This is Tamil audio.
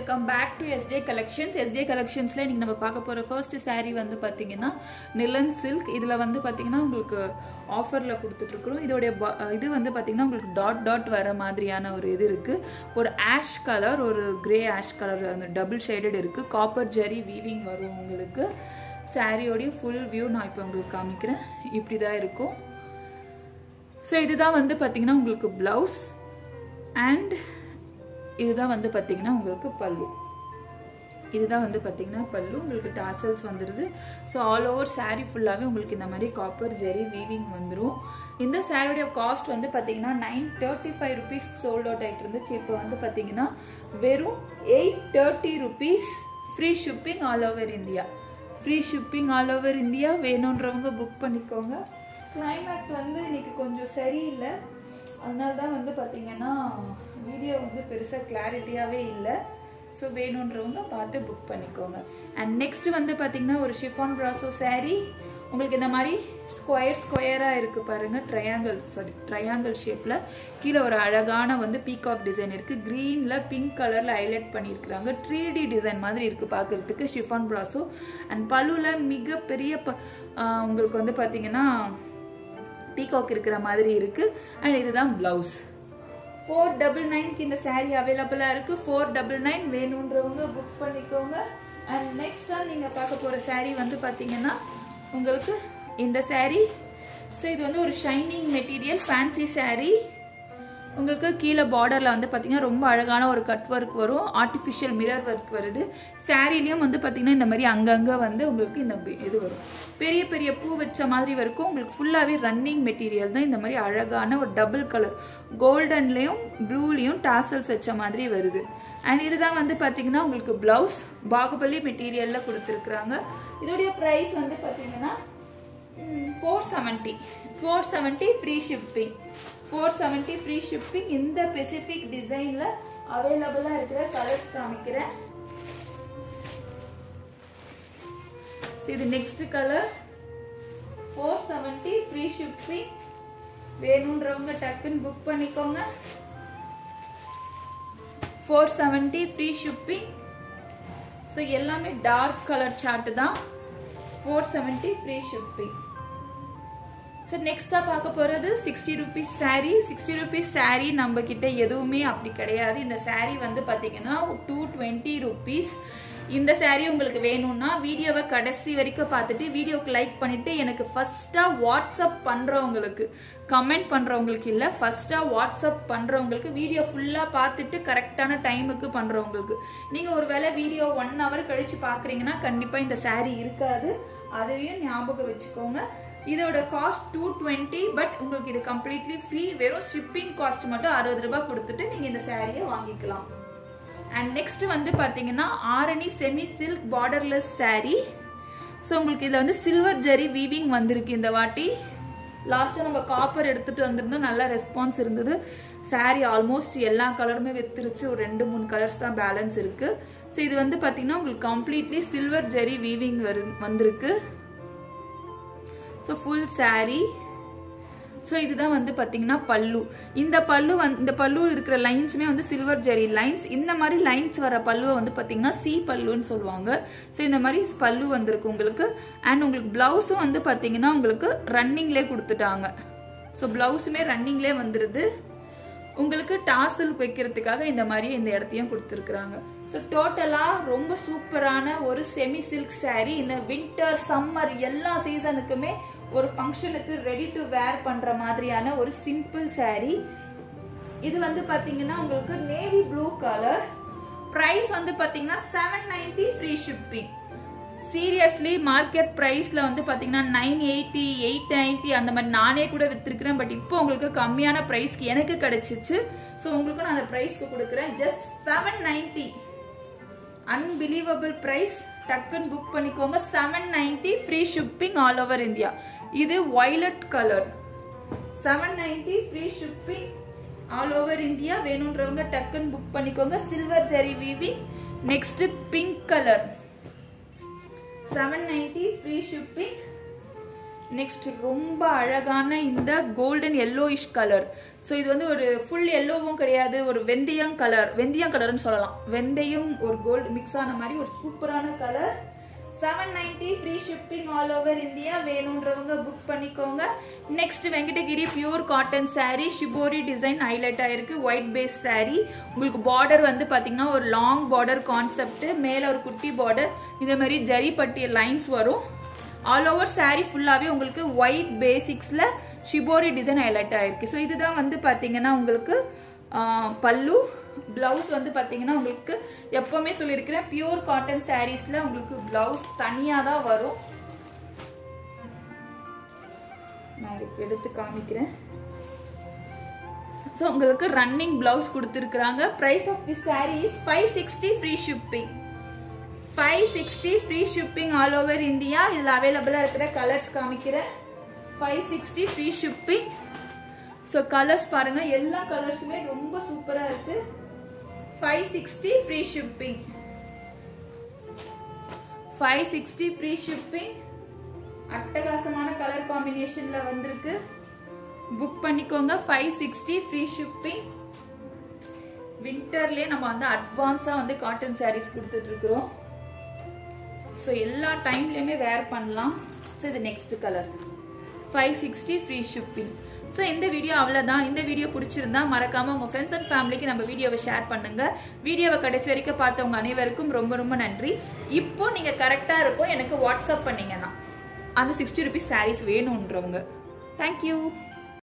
welcome back to SJ collections SJ கலெக்ஷன்ஸில் இன்றைக்கி நம்ம பார்க்க போகிற ஃபர்ஸ்ட் saree வந்து பார்த்தீங்கன்னா நிலன் சில்க் இதில் வந்து பார்த்தீங்கன்னா உங்களுக்கு ஆஃபரில் கொடுத்துட்ருக்குறோம் இதோடைய ப- இது வந்து பார்த்தீங்கன்னா உங்களுக்கு டாட் டாட் வர மாதிரியான ஒரு இது இருக்குது ஒரு ஆஷ் கலர் ஒரு கிரே ஆஷ் கலர் அந்த டபுள் ஷேடட் இருக்குது காப்பர் ஜெரி வீவிங் வரும் உங்களுக்கு சாரியோடைய ஃபுல் வியூ நான் இப்போ உங்களுக்கு காமிக்கிறேன் இப்படி தான் இருக்கும் ஸோ இதுதான் வந்து பார்த்தீங்கன்னா உங்களுக்கு ப்ளவுஸ் அண்ட் இதுதான் வந்து பார்த்தீங்கன்னா உங்களுக்கு பல்லு இதுதான் வந்து பார்த்தீங்கன்னா பல்லு உங்களுக்கு டாசல்ஸ் வந்துடுது ஸோ ஆல் ஓவர் saree ஃபுல்லாகவே உங்களுக்கு இந்த மாதிரி காப்பர் ஜெரி வீவிங் வந்துடும் இந்த சாரியோடைய காஸ்ட் வந்து பார்த்தீங்கன்னா nine thirty five rupees sold out ஆகிட்டு இருந்துச்சு இப்போ வந்து பார்த்தீங்கன்னா வெறும் eight thirty rupees free shipping all over India free shipping all over India வேணுன்றவங்க புக் பண்ணிக்கோங்க கிளைமேட் வந்து இன்னைக்கு கொஞ்சம் சரியில்லை அதனால தான் வந்து பார்த்தீங்கன்னா வீடியோ வந்து பெருசாக கிளாரிட்டியாகவே இல்லை ஸோ வேணுன்றவங்க பார்த்து புக் பண்ணிக்கோங்க அண்ட் நெக்ஸ்ட் வந்து பார்த்தீங்கன்னா ஒரு ஷிஃபான் ப்ராசோ saree உங்களுக்கு இந்த மாதிரி ஸ்கொயர் ஸ்கொயராக இருக்குது பாருங்கள் ட்ரையாங்கிள் சாரி ட்ரையாங்கிள் ஷேப்பில் கீழே ஒரு அழகான வந்து பீகாக் டிசைன் இருக்குது க்ரீனில் பிங்க் கலரில் ஹைலைட் பண்ணியிருக்கிறாங்க த்ரீ டி டிசைன் மாதிரி இருக்குது பார்க்குறதுக்கு ஷிஃபான் ப்ராசோ அண்ட் பல்லுவில் மிகப்பெரிய ப ஆஹ் உங்களுக்கு வந்து பார்த்தீங்கன்னா பீகாக் இருக்கிற மாதிரி இருக்குது அண்ட் இதுதான் ப்ளவுஸ் ஃபோர் டபுள் நைன்க்கு இந்த saree அவைலபிளாக இருக்குது ஃபோர் டபுள் நைன் வேணுன்றவங்க புக் பண்ணிக்கோங்க அண்ட் நெக்ஸ்ட்டாக நீங்கள் பார்க்க போகிற saree வந்து பார்த்தீங்கன்னா உங்களுக்கு இந்த saree ஸோ இது வந்து ஒரு ஷைனிங் மெட்டீரியல் ஃபேன்சி saree உங்களுக்கு கீழே பார்டரில் வந்து பார்த்தீங்கன்னா ரொம்ப அழகான ஒரு கட் ஒர்க் வரும் ஆர்டிஃபிஷியல் மிரர் ஒர்க் வருது சாரீலையும் வந்து பார்த்தீங்கன்னா இந்த மாதிரி அங்கங்கே வந்து உங்களுக்கு இந்த பி- இது வரும் பெரிய பெரிய பூ வச்ச மாதிரி வரைக்கும் உங்களுக்கு ஃபுல்லாகவே ரன்னிங் மெட்டீரியல் தான் இந்த மாதிரி அழகான ஒரு டபுள் கலர் கோல்டன்லேயும் ப்ளூலேயும் டாசல்ஸ் வச்ச மாதிரி வருது அண்ட் இதுதான் வந்து பார்த்தீங்கன்னா உங்களுக்கு ப்ளவுஸ் பாகுபலி மெட்டீரியலில் கொடுத்துருக்குறாங்க இதோடைய ப்ரைஸ் வந்து பார்த்தீங்கன்னா four seventy four seventy free shipping four seventy free shipping இந்த பெசிபிக் டிசைனில் அவைலபிளாக இருக்கிற கலர்ஸ் காமிக்கிறேன் So, இது next colour four seventy free shipping வேணுன்றவங்க டக்குன்னு புக் பண்ணிக்கோங்க four seventy free shipping so எல்லாமே டார்க் கலர் சார்ட் தான் four seventy free shipping sir நெக்ஸ்ட்டாக பார்க்க போகிறது sixty rupees saree sixty rupees saree நம்ம கிட்ட எதுவுமே அப்படி கிடையாது இந்த saree வந்து பார்த்தீங்கன்னா டூ டுவெண்ட்டி ருபீஸ் இந்த saree உங்களுக்கு வேணும்னா வீடியோவை கடைசி வரைக்கும் பார்த்துட்டு வீடியோக்கு லைக் பண்ணிட்டு எனக்கு ஃபர்ஸ்ட்டாக வாட்ஸ்அப் பண்ணுறவங்களுக்கு கமெண்ட் பண்ணுறவங்களுக்கு இல்லை ஃபர்ஸ்ட்டாக வாட்ஸ்அப் பண்ணுறவங்களுக்கு வீடியோ ஃபுல்லாக பார்த்துட்டு கரெக்டான டைமுக்கு பண்ணுறவங்களுக்கு நீங்கள் ஒரு வேளை வீடியோ ஒன் ஹவர் கழித்து பார்க்குறீங்கன்னா கண்டிப்பாக இந்த saree இருக்காது அதையும் ஞாபகம் வச்சுக்கோங்க இதோட காஸ்ட் டூ டுவெண்ட்டி பட் உங்களுக்கு இது கம்ப்ளீட்லி ஃப்ரீ வெறும் ஷிப்பிங் காஸ்ட் மட்டும் அறுபது ரூபாய் கொடுத்துட்டு நீங்கள் இந்த சாரியை வாங்கிக்கலாம் அண்ட் நெக்ஸ்ட் வந்து பார்த்தீங்கன்னா Arani semi silk borderless saree so உங்களுக்கு இதில் வந்து சில்வர் ஜெரி வீவிங் வந்திருக்கு இந்த வாட்டி லாஸ்ட்டாக நம்ம காப்பர் எடுத்துகிட்டு வந்திருந்தோம் நல்ல ரெஸ்பான்ஸ் இருந்தது saree ஆல்மோஸ்ட் எல்லா கலருமே வித்துருச்சு ஒரு ரெண்டு மூணு கலர்ஸ் தான் பேலன்ஸ் இருக்குது ஸோ இது வந்து பார்த்தீங்கன்னா உங்களுக்கு கம்ப்ளீட்லி சில்வர் ஜெரி வீவிங் வரு வந்திருக்கு ஸோ ஃபுல் saree ஸோ இதுதான் வந்து பார்த்தீங்கன்னா பல்லு இந்த பல்லு வந்து இந்த பல்லு இருக்கிற லைன்ஸுமே வந்து சில்வர் ஜெரி லைன்ஸ் இந்த மாதிரி லைன்ஸ் வர பல்லுவை வந்து பார்த்தீங்கன்னா சி பல்லுன்னு சொல்லுவாங்க ஸோ இந்த மாதிரி பல்லு வந்திருக்கு உங்களுக்கு அண்ட் உங்களுக்கு ப்ளவுஸும் வந்து பார்த்தீங்கன்னா உங்களுக்கு ரன்னிங்லேயே கொடுத்துட்டாங்க ஸோ ப்ளவுஸுமே ரன்னிங்லேயே வந்துடுது உங்களுக்கு டாசல் வைக்கிறதுக்காக இந்த மாதிரி இந்த இடத்தையும் கொடுத்துருக்குறாங்க ஸோ டோட்டலாக ரொம்ப சூப்பரான ஒரு செமி சில்க் saree இந்த வின்டர் சம்மர் எல்லா சீசனுக்குமே ஒரு ஃபங்க்ஷனுக்கு ரெடி டு வேர் பண்ணுற மாதிரியான ஒரு சிம்பிள் saree இது வந்து பார்த்தீங்கன்னா உங்களுக்கு நேவி ப்ளூ கலர் ப்ரைஸ் வந்து பார்த்தீங்கன்னா seven ninety free shipping seriously market ப்ரைஸில் வந்து பார்த்தீங்கன்னா நைன் எயிட்டி எயிட் நைன்ட்டி அந்த மாதிரி நானே கூட விற்றுருக்கிறேன் பட் இப்போ உங்களுக்கு கம்மியான ப்ரைஸ்க்கு எனக்கு கிடைச்சிச்சு ஸோ உங்களுக்கு நான் அந்த ப்ரைஸ்க்கு கொடுக்குறேன் just seven ninety unbelievable price டக்குன்னு புக் பண்ணிக்கோங்க seven ninety free shipping all over India இது violet colour seven ninety free shipping all over India வேணுன்றவங்க டக்குன்னு புக் பண்ணிக்கோங்க silver zari weaving next pink colour seven ninety free shipping next ரொம்ப அழகான இந்த கோல்டன் எல்லோயிஷ் கலர் ஸோ இது வந்து ஒரு ஃபுல் எல்லோவும் கிடையாது ஒரு வெந்தயம் கலர் வெந்தயம் கலர்னு சொல்லலாம் வெந்தயம் ஒரு கோல்டு மிக்ஸ் ஆன மாதிரி ஒரு சூப்பரான colour seven ninety free shipping all over India வேணுன்றவங்க புக் பண்ணிக்கோங்க next Venkatagiri pure cotton saree shibori design highlight ஆயிருக்கு ஒயிட் பேஸ் saree உங்களுக்கு பார்டர் வந்து பார்த்தீங்கன்னா ஒரு லாங் பார்டர் கான்செப்ட் மேலே ஒரு குட்டி பார்டர் இந்த மாதிரி ஜரி பட்டி லைன்ஸ் வரும் ஆல் ஓவர் saree ஃபுல்லாகவே உங்களுக்கு ஒயிட் பேசிக்ஸில் ஷிபோரி டிசைன் ஹைலைட் ஆயிருக்கு ஸோ இதுதான் வந்து பார்த்தீங்கன்னா உங்களுக்கு ஆஹ், பல்லு பிளவுஸ் வந்து பார்த்தீங்கன்னா உங்களுக்கு எப்பவுமே சொல்லியிருக்கிறேன் பியூர் காட்டன் சாரீஸில் உங்களுக்கு பிளவுஸ் தனியாக தான் வரும் நான் உங்களுக்கு எடுத்து காமிக்கிறேன் ஸோ உங்களுக்கு ரன்னிங் பிளவுஸ் கொடுத்துருக்குறாங்க price of the saree is five sixty free shipping five sixty free shipping all over India இதில் அவைலபிளாக இருக்கிற கலர்ஸ் காமிக்கிறேன் five sixty free shipping so colours பாருங்க எல்லா கலர்ஸுமே ரொம்ப சூப்பராக இருக்கு five sixty free shipping five sixty free shipping அட்டகாசமான கலர் காம்பினேஷன்ல வந்திருக்கு புக் பண்ணிக்கோங்க ஃபைவ் சிக்ஸ்டி ஃப்ரீ ஷிப்பிங் வின்டர்லேயே நம்ம வந்து அட்வான்ஸாக வந்து காட்டன் சாரீஸ் கொடுத்துட்டு இருக்கிறோம் ஸோ எல்லா டைம்லேயுமே வேர் பண்ணலாம் ஸோ இது next colour five sixty free shipping so இந்த வீடியோ அவ்வளோதான் இந்த வீடியோ பிடிச்சிருந்தா மறக்காம உங்கள் ஃப்ரெண்ட்ஸ் அண்ட் ஃபேமிலிக்கு நம்ம வீடியோவை ஷேர் பண்ணுங்க வீடியோவை கடைசி வரைக்கும் பார்த்தவங்க அனைவருக்கும் ரொம்ப ரொம்ப நன்றி இப்போ நீங்கள் கரெக்டாக இருக்கும் எனக்கு வாட்ஸ்அப் பண்ணீங்கன்னா அந்த சிக்ஸ்டி ருபீஸ் சாரீஸ் வேணுன்றவங்க தேங்க்யூ